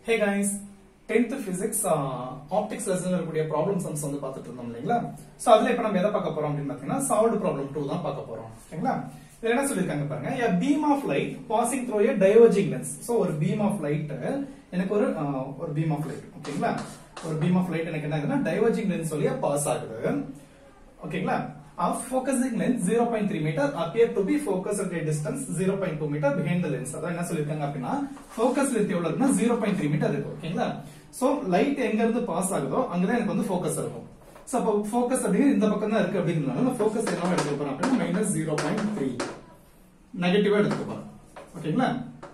ஹே guys tenth physics optics லெசன்ல இருக்கக்கூடிய problem sums வந்து பார்த்துட்டு இருந்தோம் இல்லைங்களா சோ அதுல இப்ப நம்ம எதை பார்க்க போறோம் அப்படின்னு பாத்தீங்கன்னா சால்வ்டு ப்ராப்ளம் டூ தான் பார்க்க போறோம் ஓகேங்களா இதுல என்ன சொல்லிருக்காங்க பாருங்க a beam of light passing through a diverging lens so ஒரு beam of light எனக்கு ஒரு ஆஹ், ஒரு beam of light ஓகேங்களா ஒரு beam of light எனக்கு என்ன ஆகுதுன்னா diverging lens வழியா பாஸ் ஆகுது ஓகேங்களா of focusing length 0.3 meter appear to be focused at a distance 0.2 meter behind the lens அதான் என்ன சொல்லிருக்காங்க அப்படின்னா focus length எவ்வளவு இருக்குன்னா 0.3 meter இருக்கு ஓகேங்களா சோ லைட் எங்க இருந்து பாஸ் ஆகுதோ அங்கதான் எனக்கு வந்து ஃபோக்கஸ் இருக்கும் சோ அப்போ ஃபோக்கஸ் அப்படிங்கிறது இந்த பக்கம் தான் இருக்கு அப்படிங்கிறதுனால நான் ஃபோக்கஸ் என்ன எடுத்துக்க போறேன் அப்படின்னா மைனஸ் ஜீரோ பாயிண்ட் த்ரீ நெகட்டிவா எடுத்துக்க போறேன் ஓகேங்களா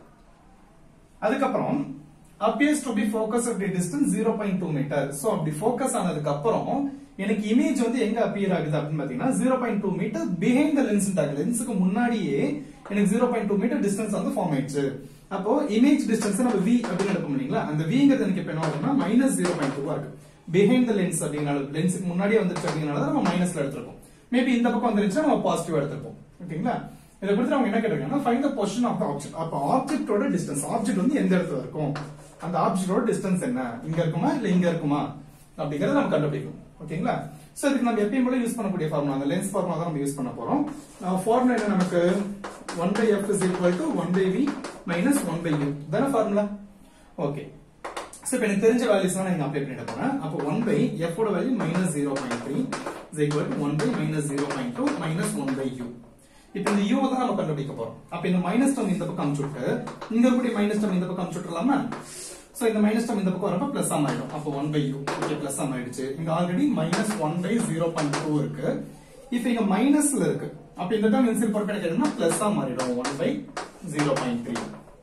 அதுக்கப்புறம் appears to be focused at a distance 0.2 metre so அப்படி ஃபோக்கஸ் ஆனதுக்கு அப்புறம் எனக்கு இமேஜ் வந்து எங்க அப்பியர் ஆகுது அப்படின்னு பாத்தீங்கன்னா 0.2 மீட்டர் பிஹைண்ட் த லென்ஸ் ஆகுது லென்ஸுக்கு முன்னாடியே எனக்கு 0.2 மீட்டர் டிஸ்டன்ஸ் வந்து ஃபார்ம் ஆயிடுச்சு அப்போ இமேஜ் டிஸ்டன்ஸ் நம்ம v அப்படின்னு எடுப்போம் இல்லைங்களா அந்த vங்கிறது எனக்கு இப்ப என்ன ஆகுதுன்னா மைனஸ் ஜீரோ பாயிண்ட் டூ இருக்கு பிஹைண்ட் த லென்ஸ் அப்படிங்கனால லென்ஸுக்கு முன்னாடியே வந்துருச்சு அப்படிங்கனால நம்ம மைனஸ்ல எடுத்திருக்கோம் மேபி இந்த பக்கம் வந்துருந்துச்சுன்னா நம்ம பாசிட்டிவ் எடுத்திருப்போம் ஓகேங்களா இதை குறித்து அவங்க என்ன கேட்டிருக்காங்கன்னா find the position of the object அப்ப ஆப்ஜெக்டோட டிஸ்டன்ஸ் ஆப்ஜெக்ட் வந்து எந்த இடத்துல இருக்கும் அந்த ஆப்ஜெக்டோட டிஸ்டன்ஸ் என்ன இங்க இருக்குமா இல்ல இங்க இருக்குமா அப்படிங்கறத நம்ம கண்டுபிடிக்கணும் ஓகேங்களா சோ இதுக்கு நம்ம எப்பயும் போல யூஸ் பண்ணக்கூடிய ஃபார்முலா அந்த லென்ஸ் ஃபார்முலா தான் நம்ம யூஸ் பண்ண போறோம் ஃபார்முலா என்ன நமக்கு 1 by f is equal to 1 by v minus 1 by u தான ஃபார்முலா ஓகே சோ இப்போ எனக்கு தெரிஞ்ச வேல்யூஸ் நான் இங்க அப்ளை பண்ணிட போறேன் அப்போ 1 by f ஓட value minus zero point three is equal to one by minus zero point two minus one by u இப்போ இந்த u தான் நம்ம கண்டுபிடிக்க போறோம் அப்ப இந்த மைனஸ் டேர்ம் இந்த பக்கம் அமுச்சுட்டு இங்க இருக்கக்கூடிய மைனஸ் டேர்ம் இந்த பக்கம் அமுச்சுட்டுலாமா சோ இந்த மைனஸ் டேர்ம் இந்த பக்கம் வரப்ப பிளஸ் ஆம் ஆயிடும் அப்போ one by u okay plus ஆம் ஆயிடுச்சு இங்க already minus one by zero point two இருக்கு இப்போ இங்க மைனஸ்ல இருக்கு அப்ப இந்த டேர்ம் என்சில் போறப்ப எனக்கு என்ன பிளஸ் ஆ மாறிடும் one by zero point three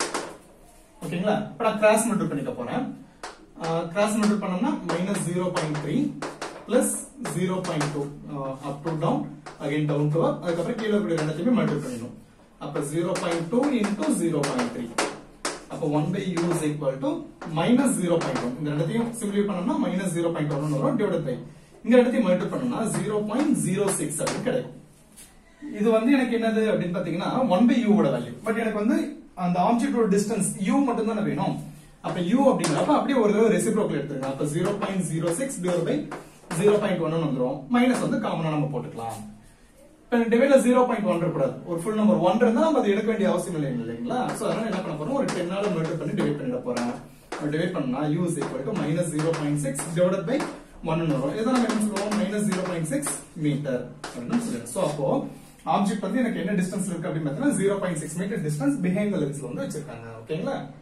ஓகேங்களா இப்ப நான் கிராஸ் மல்டிபிள் பண்ணிக்க போறேன் கிராஸ் மல்டிபிள் பண்ணோம்னா minus zero point three plus zero point two up to down again down to up அதுக்கப்புறம் கீழே கூடிய ரெண்டுத்தையுமே மல்டிபிள் பண்ணிடணும் அப்ப zero point two into zero point three அப்ப one by u is equal to minus zero point one இந்த ரெண்டுத்தையும் simply பண்ணோம்னா மைனஸ் ஜீரோ பாயிண்ட் ஒன் வரும் டிவைட் பை இந்த இடத்தையும் மல்டிபிள் பண்ணோம்னா ஜீரோ பாயிண்ட் ஜீரோ சிக்ஸ் அப்படின்னு கிடைக்கும் இது வந்து எனக்கு என்னது அப்படின்னு பாத்தீங்கன்னா ஒன் பை யூவோட வேல்யூ பட் எனக்கு வந்து அந்த ஆப்ஜெக்டோட டிஸ்டன்ஸ் யூ மட்டும் தானே வேணும் அப்ப யூ அப்படிங்கிறப்ப அப்படியே ஒரு தடவை ரெசிப்ரோக்கல் எடுத்துருங்க அப்ப zero point zero six divide by zero point one வந்துரும் மைனஸ் வந்து காமனா நம்ம போட்டுக்கலாம் இப்ப டிவைட்ல ஜீரோ பாயிண்ட் ஒன் இருக்கக்கூடாது ஒரு ஃபுல் நம்பர் ஒன் இருந்தா நம்ம அதை எடுக்க வேண்டிய அவசியம் இல்லை இல்லைங்களா சோ அதனால என்ன பண்ண போறோம் ஒரு டென்னால மல்டிபிள் பண்ணி டிவைட் பண்ணிட போறேன் டிவைட் பண்ணா u is equal to minus zero point six divide by one வரும் இதை நம்ம என்ன சொல்லுவோம் minus zero point six metre அப்படின்னு சொல்லுவோம் சோ அப்போ ஆப்ஜெக்ட் வந்து எனக்கு என்ன டிஸ்டன்ஸ் இருக்கு அப்படின்னு பார்த்தீங்கன்னா zero point six metre distance behind the லென்ஸ்ல வந்து வச்சிருக்காங்க ஓகேங்களா